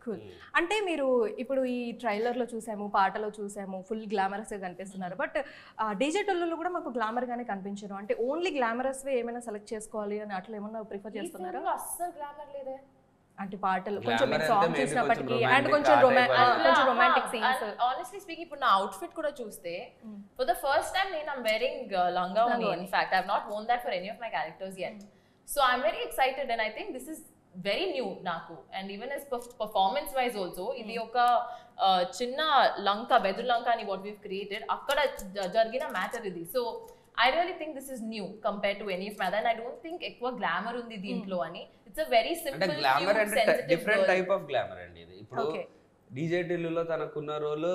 Cool అంటే మీరు ఇప్పుడు ఈ ట్రైలర్లో చూసాము పాటలో చూసాము ఫుల్ గ్లామరస్గా కనిపిస్తున్నారు బట్ డీజే టొల్లులో కూడా మాకు గ్లామర్ గానే కనిపించరు అంటే ఓన్లీ గ్లామరస్ ఏమైనా సెలెక్ట్ చేసుకోవాలి అని అట్లా ఏమన్నా ప్రిఫర్ చేస్తున్నారా అస్సలు గ్లామర్ లేదే అంటే పాటలు కొంచెం Glamour మీరు అంటే సాంగ్ maybe చూసినప్పటికీ కొంచెం అండ్ romantic కొంచెం ఆ రొమా type ఆ, కొంచెం రొమాంటిక్ సీన్స్ ఆనెస్ట్లీ స్పీకింగ్ ఇప్పుడు నా అవుట్ఫిట్ కూడా చూస్తే ఫర్ ద ఫస్ట్ టైం నేను ఐమ్ వెరింగ్ లంగా ఉంది Langoni. In fact I not own that for any of my characters yet so I'm very excited and I think this is very new నాకు and even as performance wise also ఇది ఒక uh, చిన్న లంక బెదురు లంక అని what we created అక్కడ జ- జరిగిన matter ఇది so I really think this is new compare to any of my and I don't think ఎక్కువ గ్లామర్ ఉంది దీంట్లో అని ఇట్స్ అ వెరీ అంటే సింపుల్ గ్లామర్ అంటే డిఫరెంట్ టైప్ ఆఫ్ గ్లామర్ అండి ఇది ఇప్పుడు Okay. డీజే టిల్లులో తనకున్న రోల్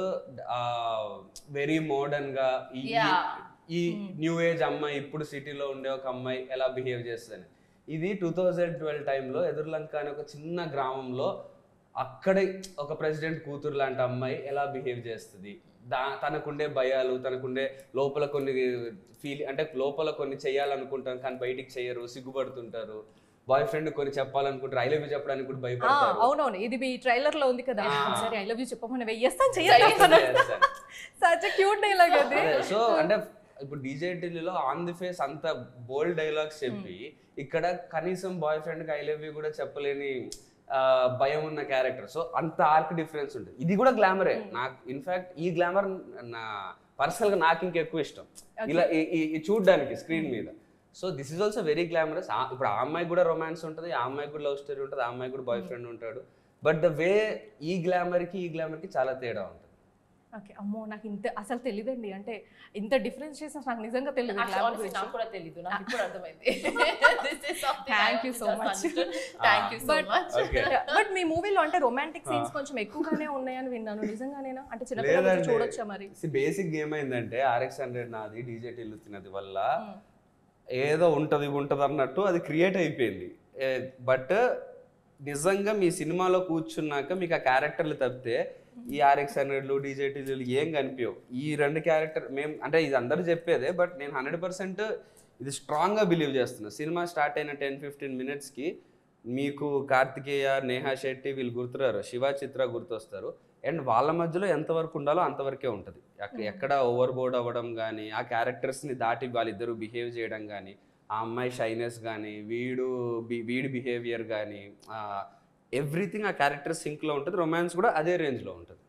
వెరీ మోడర్న్ గా ఈ ఈ- Yeah. ఈ న్యూ ఏజ్ అమ్మాయి ఇప్పుడు సిటీలో ఉండే ఒక అమ్మాయి ఎలా బిహేవ్ చేస్తుందని ఇది టూ థౌజండ్ ట్వెల్వ్ టైంలో ఎదుర్లంక అనే ఒక చిన్న గ్రామంలో అక్కడే ఒక ప్రెసిడెంట్ కూతురు లాంటి అమ్మాయి ఎలా బిహేవ్ చేస్తుంది దా తనకుండే భయాలు తనకుండే లోపల కొన్ని ఫీల్ అంటే లోపల కొన్ని చేయాలనుకుంటారు కానీ బయటికి చేయరు సిగ్గుపడుతుంటారు బాయ్ ఫ్రెండ్ కొన్ని చెప్పాలనుకుంటారు ఐ లవ్ యూ చెప్పడానికి కూడా భయపడతారు అవునవును ఇది మీ ట్రైలర్ లో ఉంది కదా ఆ. సరే ఐ లవ్ యూ చెప్పమని వెయ్యేస్తాను చెయ్యాలి సచ్ క్యూట్ డైలాగ్ అది సో అంటే ఇప్పుడు డీజే ఢిల్లీలో ఆన్ ది ఫేస్ అంత బోల్డ్ డైలాగ్స్ చెప్పి ఇక్కడ కనీసం బాయ్ ఫ్రెండ్ కి ఐ లవ్ యూ కూడా చెప్పలేని ఆ, భయం ఉన్న క్యారెక్టర్ సో అంత ఆర్క్ డిఫరెన్స్ ఉంటుంది ఇది కూడా గ్లామరే నాకు ఇన్ఫాక్ట్ ఈ గ్లామర్ నా పర్సనల్ గా నాకు ఇంకెక్కువ ఇష్టం ఇలా ఈ- ఈ- ఈ చూడడానికి స్క్రీన్ మీద so this is also very glamorous ఇప్పుడు ఆ అమ్మాయి కూడా రొమాన్స్ ఉంటుంది ఆ అమ్మాయి కూడా లవ్ స్టోరీ ఉంటుంది ఆ అమ్మాయి కూడా బాయ్ ఫ్రెండ్ ఉంటాడు బట్ ద వే ఈ గ్లామర్ కి ఈ గ్లామర్ కి చాలా తేడా ఉంటుంది ఓకే అమ్మో నాకు ఇంత అసలు తెలియదండి అంటే ఇంత డిఫరెన్స్ చేసిన నాకు నిజంగా తెలియదు Actually, glamour honestly, గురించి. నాకు కూడా తెలీదు నాకు ఇప్పుడు అర్థమైంది This is something Thank I you so just much. understood. Thank you so But- much. Okay but మీ మూవీలో అంటే రొమాంటిక్ సీన్స్ కొంచెం ఎక్కువగానే ఉన్నాయని విన్నాను నిజంగానేనా అంటే చిన్నపిల్లలు లేదండి. చూడొచ్చా మరి బేసిక్ ఏమైందంటే ఆర్ఎక్స్ హండ్రెడ్ నాది డీజే టిల్లు తిన్నది వల్ల ఏదో ఉంటది ఉంటది అన్నట్టు అది క్రియేట్ అయిపోయింది బట్ నిజంగా మీ సినిమాలో కూర్చున్నాక మీకు ఆ క్యారెక్టర్లు తప్పితే ఈ ఆర్ఎక్స్ హండ్రెడ్లు డీజే టిల్లు ఏం కనిపించవు ఈ రెండు క్యారెక్టర్ మేము అంటే ఇది అందరూ చెప్పేదే బట్ నేను హండ్రెడ్ పర్సెంట్ ఇది స్ట్రాంగ్గా బిలీవ్ చేస్తున్నా సినిమా స్టార్ట్ అయిన టెన్ ఫిఫ్టీన్ మినిట్స్కి మీకు కార్తికేయ నేహా శెట్టి వీళ్ళు గుర్తురారు శివ చిత్ర గుర్తొస్తారు అండ్ వాళ్ళ మధ్యలో ఎంతవరకు ఉండాలో అంతవరకే ఉంటుంది అక్క- ఎక్కడ ఓవర్ బోర్డ్ అవ్వడం కానీ ఆ క్యారెక్టర్స్ని దాటి వాళ్ళిద్దరూ బిహేవ్ చేయడం కానీ ఆ అమ్మాయి షైనెస్ కానీ వీడు బి- వీడి బిహేవియర్ కానీ ఎవ్రీథింగ్ ఆ క్యారెక్టర్ సింక్లో ఉంటుంది రొమాన్స్ కూడా అదే రేంజ్లో ఉంటుంది